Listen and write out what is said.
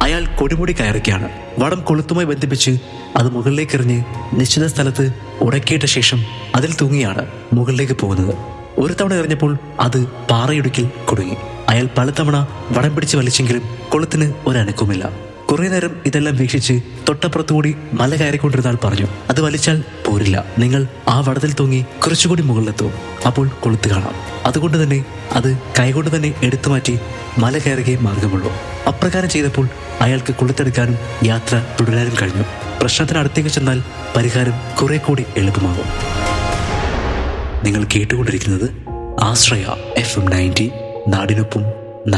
അയാൾ കൊടുമുടി കയറുകയാണ് വടം കൊളുത്തുമായി ബന്ധിപ്പിച്ച് അത് മുകളിലേക്ക് എറിഞ്ഞ് നിശ്ചിത സ്ഥലത്ത് ഉടക്കിയിട്ട ശേഷം അതിൽ തൂങ്ങിയാണ് മുകളിലേക്ക് പോകുന്നത് ഒരു തവണ എറിഞ്ഞപ്പോൾ അത് പാറയിടുക്കിൽ കുടുങ്ങി അയാൾ പലതവണ വടം പിടിച്ച് വലിച്ചെങ്കിലും കൊളുത്തിന് ഒരനക്കവുമില്ല കുറെ നേരം ഇതെല്ലാം വീക്ഷിച്ച് തൊട്ടപ്പുറത്തുകൂടി മല കയറിക്കൊണ്ടിരുന്ന ആൾ പറഞ്ഞു അത് വലിച്ചാൽ പോരില്ല നിങ്ങൾ ആ വടത്തിൽ തൂങ്ങി കുറച്ചുകൂടി മുകളിലെത്തും അപ്പോൾ കൊളുത്ത് കാണാം അതുകൊണ്ട് തന്നെ അത് കൈകൊണ്ട് തന്നെ എടുത്തു മാറ്റി മല കയറുകയെ മാർഗമുള്ളൂ അപ്രകാരം ചെയ്തപ്പോൾ അയാൾക്ക് കൊളുത്തെടുക്കാനും യാത്ര തുടരാനും കഴിഞ്ഞു പ്രശ്നത്തിന് അടുത്തേക്ക് ചെന്നാൽ പരിഹാരം കുറെ കൂടി എളുപ്പമാകും നിങ്ങൾ കേട്ടുകൊണ്ടിരിക്കുന്നത് ആശ്രയ എഫ് എം നയൻറ്റി നാടിനൊപ്പം